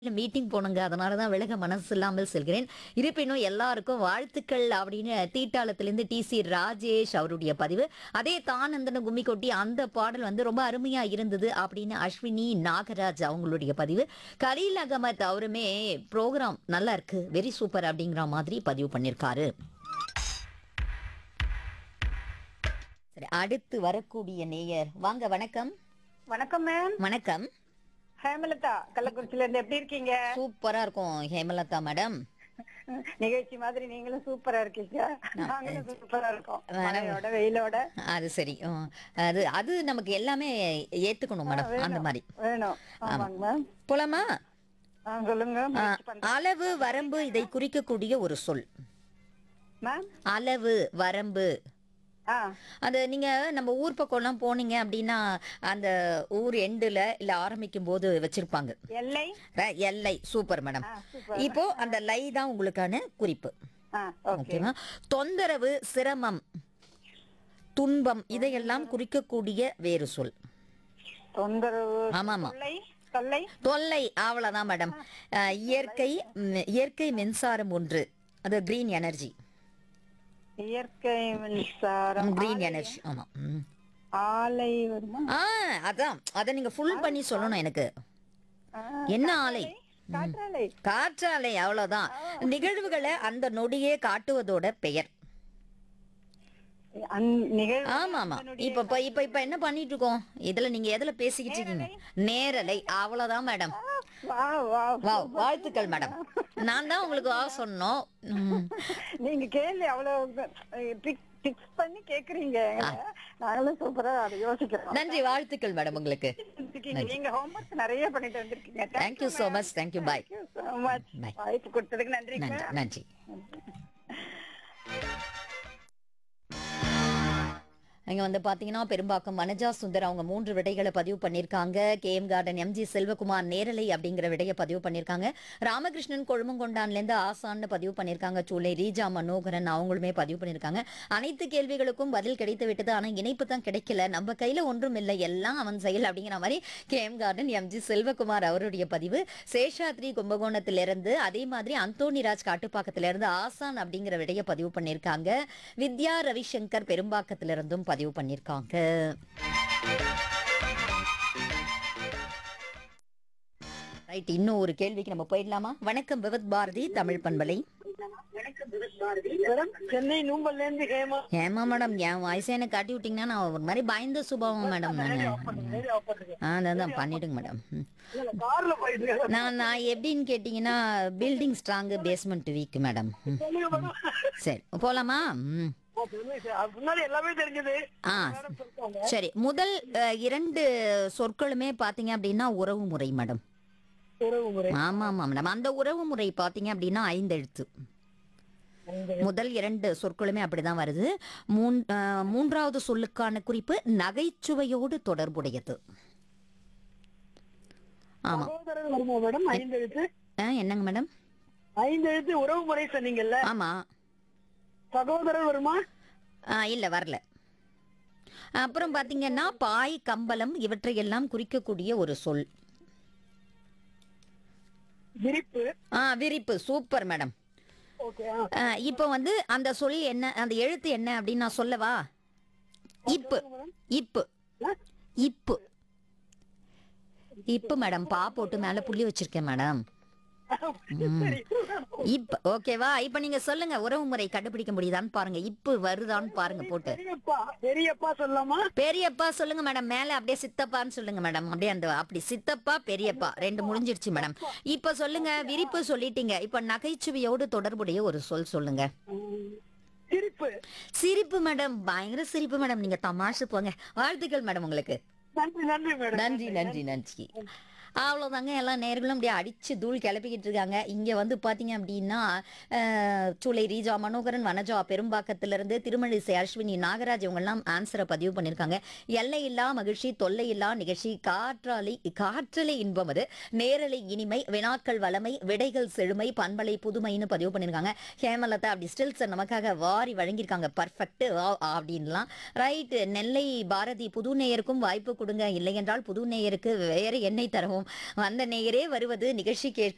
Meeting போனங்க அதனால தான் விலக மனசு இல்லாமல் செல்கிறேன் இருப்பினும் எல்லாருக்கும் வாழ்த்துக்கள் அப்படின்னு தீட்டாளத்திலிருந்து டி சி ராஜேஷ் அவருடைய பதிவு அதே தானந்தன கும்மி கொட்டி அந்த பாடல் வந்து ரொம்ப அருமையா இருந்தது அப்படின்னு அஸ்வினி நாகராஜ் அவங்களுடைய பதிவு கலீல் அகமத் அவருமே ப்ரோக்ராம் நல்லா இருக்கு வெரி சூப்பர் அப்படிங்கிற மாதிரி பதிவு பண்ணியிருக்காரு சரி அடுத்து வரக்கூடிய நேயர் வாங்க வணக்கம் வணக்கம் மேம் வணக்கம் ஹேமலதா கள்ளக்குறிச்சியில இருந்து எப்படி இருக்கீங்க சூப்பரா இருக்கும் ஹேமலதா மேடம் நிகழ்ச்சி மாதிரி நீங்களும் சூப்பரா இருக்கீங்க நாங்களும் சூப்பரா இருக்கோம் மேடம். மழையோட வெயிலோட அது சரி உம். அது அது நமக்கு எல்லாமே ஏத்துக்கணும் மேடம் அந்த மாதிரி வேணும் ஆமாங்க மேம் போலாமா ஆ, சொல்லுங்க ஆ, முயற்சி பண்றேன். அளவு வரம்பு இதை குறிக்கக்கூடிய ஒரு சொல் மேம் அளவு வரம்பு ஆ அது நீங்க நம்ம ஊர் பக்கம்லாம் போனீங்க அப்படின்னா அந்த ஊர் எண்டுல இல்ல ஆரம்பிக்கும் போது வச்சிருப்பாங்க எல்லை ர- எல்லை சூப்பர் மேடம் ஆ, சூப்பர் இப்போ அந்த லை தான் உங்களுக்கான குறிப்பு ஆ ஓகே ஓகேவா தொந்தரவு சிரமம் துன்பம் இதையெல்லாம் குறிக்கக்கூடிய வேறு சொல் தொந்தரவு ஆமாமா தொல்லை தொல்லை தொல்லை அவ்வளவுதான் மேடம் அஹ், இயற்கை ம், இயற்கை மின்சாரம் ஒன்று அது கிரீன் எனர்ஜி இயற்கை மின்சாரம் கிரீன் எனர்ஜி ஆமா ம். ஆலை வருமா ஆ அதான் அதை நீங்க ஃபுல் பண்ணி சொல்லணும் எனக்கு ஆ, என்ன ஆலை காற்றாலை காற்றாலை அவ்வளவுதான் நிகழ்வுகளை அந்த நொடியே காட்டுவதோட பெயர் அந்- நிகழ்வு ஆமா ஆமா இப்ப இப்ப இப்ப இப்ப என்ன பண்ணிட்டு இருக்கோம் இதுல நீங்க எதுல பேசிக்கிட்டு இருக்கீங்க நேரலை அவ்வளவுதான் மேடம் வா வா வா வாழ்த்துக்கள் மேடம் நான் தான் உங்களுக்கு வா சொன்னோம் ம். நீங்க கேள்வி அவ்வளவு பிக்ஸ் பண்ணி கேக்குறீங்க நாங்களும் சூப்பரா அதை யோசிக்கிறோம் நன்றி வாழ்த்துக்கள் மேடம் உங்களுக்கு இருக்கீங்க. நீங்க ஹோம்ஒர்க் நிறைய பண்ணிட்டு வந்திருக்கீங்க thank you so much thank you bye so much. Bye. வாய்ப்பு கொடுத்ததுக்கு நன்றி நன்றி நன்றி இங்க வந்து பாத்தீங்கன்னா பெரும்பாக்கம் வனஜா சுந்தர் அவங்க மூன்று விடைகளை பதிவு பண்ணிருக்காங்க K M garden MG Selvakumar நேரலை அப்படிங்கிற விடையை பதிவு பண்ணிருக்காங்க ராமகிருஷ்ணன் கொழுமங்கொண்டான்ல இருந்து ஆசான்னு பதிவு பண்ணிருக்காங்க சூளை ரீஜா மனோகரன் அவங்களுமே பதிவு பண்ணிருக்காங்க அனைத்து கேள்விகளுக்கும் பதில் கிடைத்து விட்டது ஆனா இணைப்பு தான் கிடைக்கல நம்ம கையில ஒன்றும் இல்லை எல்லாம் அவன் செயல் அப்படிங்கிற மாதிரி K M garden MG Selvakumar அவருடைய பதிவு சேஷாத்ரி கும்பகோணத்திலிருந்து அதே மாதிரி அந்தோணிராஜ் காட்டுப்பாக்கத்திலிருந்து ஆசான் அப்படிங்கிற விடையை பதிவு பண்ணியிருக்காங்க வித்யா ரவிசங்கர் பெரும்பாக்கத்திலிருந்தும் பதிவு பண்ணியிருக்காங்க ரைட் இன்னும் ஒரு கேள்விக்கு நம்ம போயிடலாமா வணக்கம் விவத் பாரதி தமிழ் பண்பலை மேடம் சென்னை நூம்பல்ல இருந்து ஹேமா ஏமா மேடம் என் வயசை எனக்கு காட்டி விட்டீங்கன்னா நான் ஒரு மாதிரி பயந்த சுபாவம் மேடம் நான் ஆ அதான் பண்ணிடுங்க மேடம் ம். கார்ல போயிட்டு இருக்கேன். நான் நான் எப்படின்னு கேட்டிங்கன்னா building strong basement weak madam ம். சொல்லுங்க மேடம். சரி போலாமா ம் ஆ, சொல்லுங்க சார். அதுக்கு முன்னாடி எல்லாமே தெரிஞ்சது ஆ மேடம் சொல்லிட்டாங்க. சரி முதல் அஹ், இரண்டு சொற்களுமே பாத்தீங்க அப்படின்னா உறவு முறை மேடம் உறவு முறை ஆமா ஆமா மேடம் அந்த உறவு முறை பாத்தீங்க அப்படின்னா ஐந்து எழுத்து முதல் இரண்டு சொற்களுமே அப்படிதான் வருது மூன் அஹ், மூன்றாவது சொல்லுக்கான குறிப்பு நகைச்சுவையோடு தொடர்புடையது ஆமா சகோதரர் வருமா மேடம் ஐந்து எழுத்து அஹ், என்னங்க மேடம் ஐந்து எழுத்து உறவு முறை சொன்னீங்கல்ல ஆமா சகோதரர் வருமா ஆ, இல்ல வரல அப்புறம் பாத்தீங்கன்னா பாய் கம்பளம் இவற்றையெல்லாம் குறிக்கக்கூடிய ஒரு சொல் விரிப்பு ஆ விரிப்பு சூப்பர் மேடம் ஓகே ஆ, இப்போ வந்து அந்த சொல் என்ன அந்த எழுத்து என்ன அப்படின்னு நான் சொல்லவா இப்பு இப்பு இப்பு இப்பு மேடம் பா போட்டு மேல புள்ளி வச்சிருக்கேன் மேடம் இப்ப ஓகேவா இப்ப நீங்க சொல்லுங்க உறவு முறை கண்டுபிடிக்க முடியுதான்னு பாருங்க இப்பு வருதான்னு பாருங்க போட்டு பெரியப்பா பெரியப்பா சொல்லலாமா பெரியப்பா சொல்லுங்க மேடம் மேல அப்படியே சித்தப்பான்னு சொல்லுங்க மேடம் அப்படியே அந்த அப்படி சித்தப்பா பெரியப்பா ரெண்டு முடிஞ்சிருச்சு மேடம் இப்ப சொல்லுங்க விரிப்பு சொல்லிட்டீங்க இப்ப நகைச்சுவையோடு தொடர்புடைய ஒரு சொல் சொல்லுங்க சிரிப்பு சிரிப்பு மேடம் பயங்கர சிரிப்பு மேடம் நீங்க தமாஷு போங்க வாழ்த்துக்கள் மேடம் உங்களுக்கு நன்றி நன்றி மேடம் நன்றி நன்றி நன்றி அவ்வளோதாங்க எல்லா நேர்களும் அப்படியே அடிச்சு தூள் கிளப்பிக்கிட்டு இருக்காங்க இங்கே வந்து பார்த்தீங்க அப்படின்னா அஹ், சூளை ரீஜா மனோகரன் வனஜா பெரும்பாக்கத்திலிருந்து திருமழிசை அஸ்வினி நாகராஜ் இவங்கெல்லாம் ஆன்சரை பதிவு பண்ணியிருக்காங்க எல்லையில்லா மகிழ்ச்சி தொல்லையில்லா நிகழ்ச்சி காற்றாலை காற்றலை இன்பம் அது நேரலை இனிமை வினாக்கள் வளமை விடைகள் செழுமை பண்பலை புதுமைன்னு பதிவு பண்ணியிருக்காங்க ஹேமலதா அப்படி ஸ்டில்ஸ் நமக்காக வாரி வழங்கியிருக்காங்க பர்ஃபெக்ட் அப்படின்லாம் ரைட்டு நெல்லை பாரதி புது நேயருக்கும் வாய்ப்பு கொடுங்க இல்லை என்றால் புது நேயருக்கு வேற எண்ணெய் தரவும் வந்த நேயரே வருவது நிகழ்ச்சி கேட்க